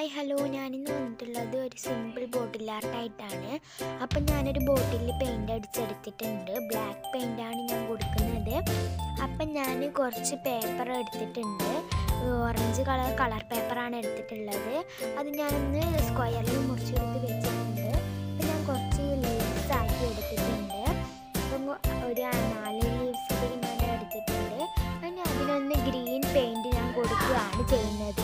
hi hello ഞാനിന്ന് വന്നിട്ടുള്ളത് ഒരു സിമ്പിൾ ബോട്ടിൽ ആർട്ടായിട്ടാണ് അപ്പം ഞാനൊരു ബോട്ടിൽ പെയിൻ്റ് അടിച്ചെടുത്തിട്ടുണ്ട് ബ്ലാക്ക് പെയിൻ്റാണ് ഞാൻ കൊടുക്കുന്നത് അപ്പം ഞാൻ കുറച്ച് പേപ്പർ എടുത്തിട്ടുണ്ട് ഓറഞ്ച് കളർ കളർ പേപ്പറാണ് എടുത്തിട്ടുള്ളത് അത് ഞാനൊന്ന് സ്ക്വയറിൽ മുറിച്ചെടുത്ത് വെച്ചിട്ടുണ്ട് അപ്പം ഞാൻ കുറച്ച് ലീവ്സ് ആക്കി എടുത്തിട്ടുണ്ട് അപ്പം ഒരു നാല് ലീവ്സ് ഞാൻ എടുത്തിട്ടുണ്ട് പിന്നെ അതിനൊന്ന് ഗ്രീൻ പെയിൻറ് ഞാൻ കൊടുക്കുകയാണ് ചെയ്യുന്നത്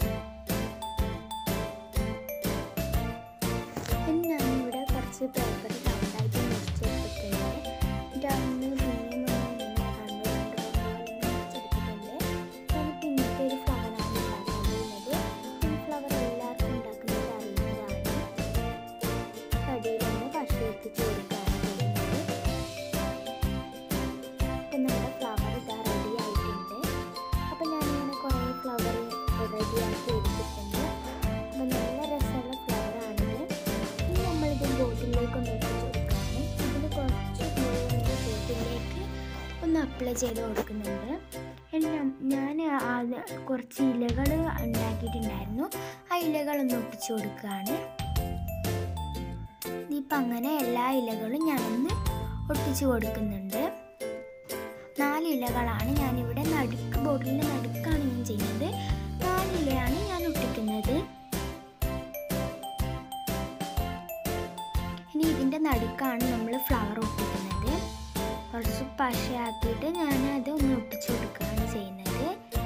പിന്നെ ഞാനിവിടെ കുറച്ച് പേപ്പർ രണ്ടായിട്ട് മുറിച്ചെടുത്തിട്ടുണ്ട് എന്നിട്ട് അന്ന് ഭീമ കണ്ടു മുറിച്ചെടുത്തിട്ടുണ്ട് എനിക്ക് ഇന്നത്തെ ഒരു ഫ്ലവറാണ് ഉണ്ടാക്കാൻ പോകുന്നത് ഈ ഫ്ലവർ എല്ലാവർക്കും ഉണ്ടാക്കുന്നത് അറിയുന്നതാണ് കടിയിലൊന്ന് പശ എത്തിച്ച് കൊടുക്കുകയാണ് ചെയ്യുന്നത് ഇപ്പം നമ്മുടെ ഫ്ലവർ ഇതാ റെഡി ആയിട്ടുണ്ട് അപ്പം ഞാനിങ്ങനെ കുറേ ഫ്ലവർ റെഡിയാക്കി എടുത്തിട്ടുണ്ട് അപ്പം നല്ല രസമുള്ള ഫ്ലവറാണിത് ഇനി നമ്മളിത് ബോട്ടിലേക്ക് ഒന്ന് ഒഴിച്ച് കൊടുക്കുകയാണ് ഇതിൽ കുറച്ച് ബോട്ടിലേക്ക് ഒന്ന് അപ്ലൈ ചെയ്ത് കൊടുക്കുന്നുണ്ട് എല്ലാം ഞാൻ അത് കുറച്ച് ഇലകൾ ഉണ്ടാക്കിയിട്ടുണ്ടായിരുന്നു ആ ഇലകളൊന്ന് ഒട്ടിച്ച് കൊടുക്കുകയാണ് ഇപ്പം അങ്ങനെ എല്ലാ ഇലകളും ഞാനൊന്ന് ഒട്ടിച്ച് കൊടുക്കുന്നുണ്ട് നാല് ഇലകളാണ് ഞാനിവിടെ നടുക്ക് ബോട്ടിലിൻ്റെ നടുക്കാണ് ഞാൻ ചെയ്യുന്നത് നാല് ഇലയാണ് ഞാൻ ഒട്ടിക്കുന്നത് ഇനി ഇതിൻ്റെ നടുക്കാണ് നമ്മൾ ഫ്ലവർ ഒട്ടിക്കുന്നത് കുറച്ച് പശയാക്കിയിട്ട് ഞാൻ അത് ഒന്ന് ഒട്ടിച്ചു കൊടുക്കുകയാണ് ചെയ്യുന്നത്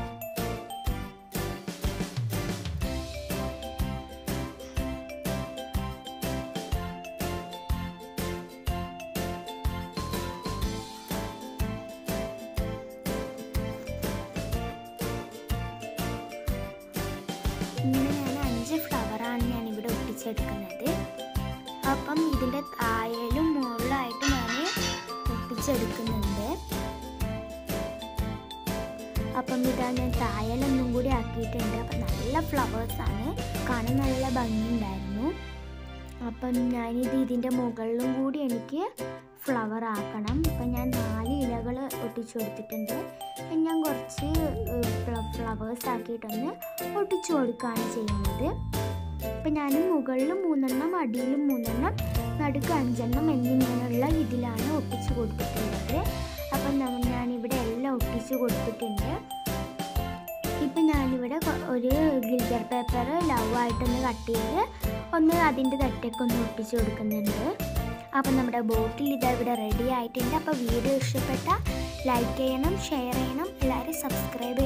ഇങ്ങനെ ഞാൻ അഞ്ച് ഫ്ലവറാണ് ഞാൻ ഇവിടെ ഒട്ടിച്ചെടുക്കുന്നത് അപ്പം ഇതിൻ്റെ താഴയിലും മുകളിലായിട്ട് ഞാൻ ഒട്ടിച്ചെടുക്കുന്നുണ്ട് അപ്പം ഇതാ ഞാൻ തായലൊന്നും കൂടി ആക്കിയിട്ടുണ്ട് അപ്പം നല്ല ഫ്ലവേഴ്സാണ് കാണാൻ നല്ല ഭംഗിയുണ്ടായിരുന്നു അപ്പം ഞാനിത് ഇതിൻ്റെ മുകളിലും കൂടി എനിക്ക് ഫ്ലവർ ആക്കണം അപ്പം ഞാൻ നാല് ഇലകൾ ഒട്ടിച്ചു കൊടുത്തിട്ടുണ്ട് ഇനി ഞാൻ കുറച്ച് ഫ്ലവേഴ്സ് ആക്കിയിട്ടൊന്ന് ഒട്ടിച്ചു കൊടുക്കുകയാണ് ചെയ്യുന്നത് അപ്പം ഞാൻ മുകളിൽ മൂന്നെണ്ണം അടിയിലും മൂന്നെണ്ണം നടുക്ക് അഞ്ചെണ്ണം എന്നിങ്ങനെയുള്ള ഇതിലാണ് ഒട്ടിച്ചു കൊടുത്തിട്ടുള്ളത് അപ്പം നമ്മ- ഞാനിവിടെ എല്ലാം ഒട്ടിച്ചു കൊടുത്തിട്ടുണ്ട് ഇപ്പം ഞാനിവിടെ കൊ- ഒരു ഗ്ലിറ്റർ പേപ്പർ ലവ് ആയിട്ടൊന്ന് കട്ട് ചെയ്ത് ഒന്ന് അതിൻ്റെ തട്ടൊക്കെ ഒന്ന് ഒട്ടിച്ചു കൊടുക്കുന്നുണ്ട് അപ്പം നമ്മുടെ ബോട്ടിൽ ഇതാ ഇവിടെ റെഡി ആയിട്ടുണ്ട് അപ്പോൾ വീഡിയോ ഇഷ്ടപ്പെട്ട ലൈക്ക് ചെയ്യണം ഷെയർ ചെയ്യണം എല്ലാവരും സബ്സ്ക്രൈബ്